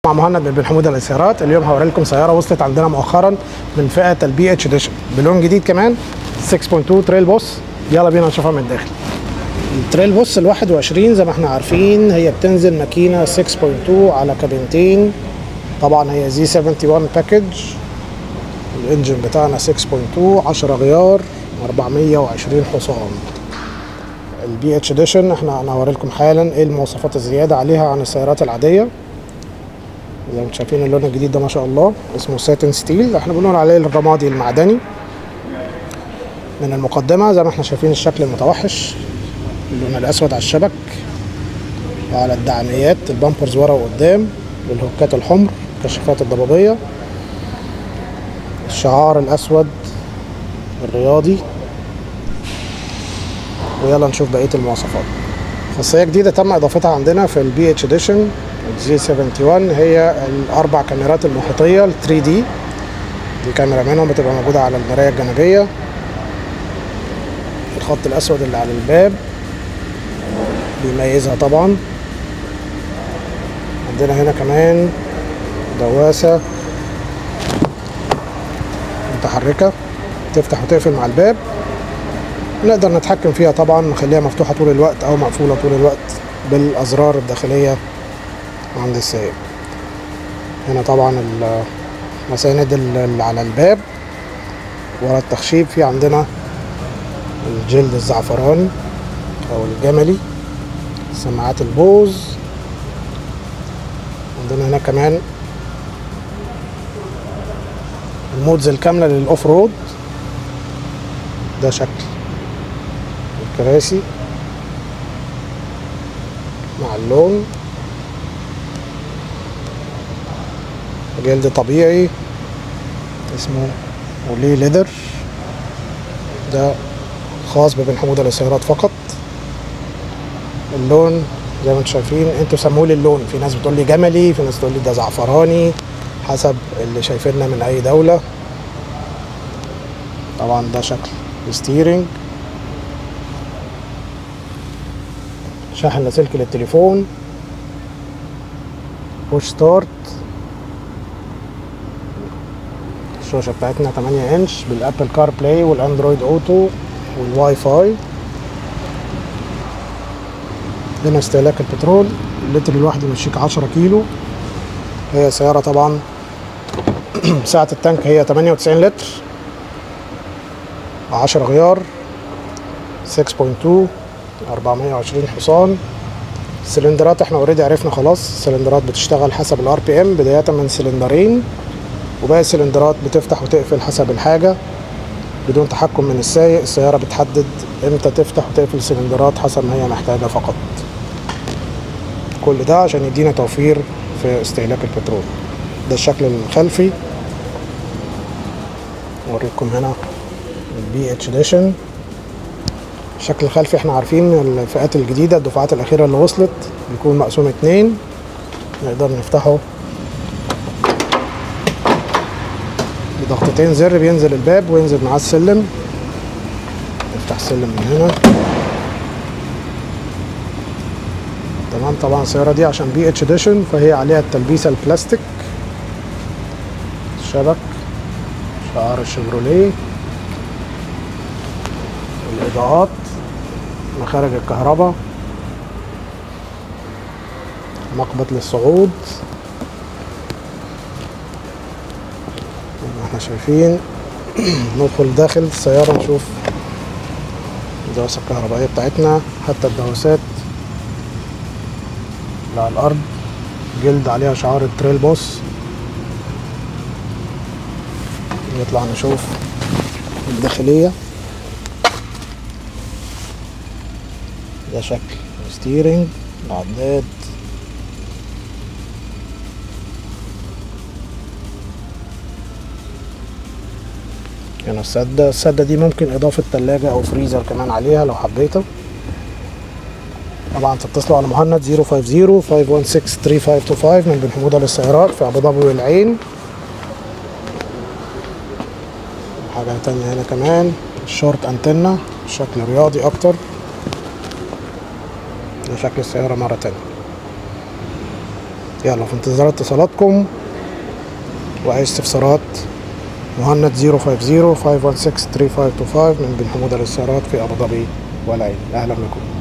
مع مهند بن حموده للسيارات اليوم هوري لكم سياره وصلت عندنا مؤخرا من فئه البي اتش اديشن بلون جديد كمان 6.2 تريل بوس يلا بينا نشوفها من الداخل التريل بوس ال 21 زي ما احنا عارفين هي بتنزل ماكينه 6.2 على كابينتين طبعا هي زي 71 باكج الانجن بتاعنا 6.2 10 غيار 420 حصان البي اتش اديشن احنا انا هوري لكم حالا ايه المواصفات الزياده عليها عن السيارات العاديه زي ما انتم شايفين اللون الجديد ده ما شاء الله اسمه ساتن ستيل احنا بنقول عليه الرمادي المعدني من المقدمه زي ما احنا شايفين الشكل المتوحش اللون الاسود على الشبك وعلى الدعاميات البامبرز ورا وقدام والهوكات الحمر كشافات الضبابيه الشعار الاسود الرياضي ويلا نشوف بقيه المواصفات خاصيه جديده تم اضافتها عندنا في البي اتش اديشن الجي 71 هي الاربع كاميرات المحيطيه ال 3 دي دي كاميرا منهم بتبقى موجوده على المرايه الجانبيه الخط الاسود اللي على الباب بيميزها طبعا عندنا هنا كمان دواسه متحركه تفتح وتقفل مع الباب نقدر نتحكم فيها طبعا نخليها مفتوحه طول الوقت او مقفوله طول الوقت بالازرار الداخليه عند السائق هنا طبعا المساند اللي على الباب ورا التخشيب في عندنا الجلد الزعفراني او الجملي سماعات البوز عندنا هنا كمان المودز الكاملة للأوف رود ده شكل الكراسي مع اللون جلد طبيعي اسمه وليه ليذر ده خاص ببن حمودة للسيارات فقط اللون زي ما انتم شايفين انتوا سموه لي اللون في ناس بتقول لي جملي في ناس بتقول لي ده زعفراني حسب اللي شايفيننا من اي دولة طبعا ده شكل الستيرنج شاحن لاسلكي للتليفون بوش ستارت الشاشة بتاعتنا 8 انش بالابل كار بلاي والاندرويد اوتو والواي فاي هنا استهلاك البترول اللتر الواحد يمشيك 10 كيلو هي سيارة طبعا سعة التانك هي 98 لتر 10 غيار 6.2 420 حصان السلندرات احنا اوريدي عرفنا خلاص السلندرات بتشتغل حسب الار بي ام بداية من سلندرين وباقي السلندرات بتفتح وتقفل حسب الحاجة بدون تحكم من السايق السيارة بتحدد امتى تفتح وتقفل السلندرات حسب ما هي محتاجة فقط كل ده عشان يدينا توفير في استهلاك البترول ده الشكل الخلفي اوريكم هنا البي اتش اديشن الشكل الخلفي احنا عارفين الفئات الجديدة الدفعات الأخيرة اللي وصلت بيكون مقسوم اتنين نقدر نفتحه بضغطتين زر بينزل الباب وينزل معاه السلم نفتح السلم من هنا تمام طبعا السيارة دي عشان بي اتش اديشن فهي عليها التلبيسة البلاستيك الشبك شعار الشيفروليه الإضاءات مخارج الكهرباء مقبض للصعود احنا شايفين ندخل داخل السيارة نشوف الدواسة الكهربائية بتاعتنا حتى الدواسات اللي على الأرض جلد عليها شعار التريل بوس نطلع نشوف الداخلية ده شكل ستيرنج العداد هنا السدة السدة دي ممكن إضافة تلاجة أو فريزر كمان عليها لو حبيته طبعا تتصلوا على مهند 050 516 3525 من بن حمودة للسيارات في أبو ظبي والعين حاجة تانية هنا كمان الشورت أنتنا بشكل رياضي أكتر ده شكل السيارة مرة تانية يلا في انتظار اتصالاتكم واي استفسارات مهند 050 516 3525 من بن حمودة للسيارات في ابو ظبي والعين اهلا بكم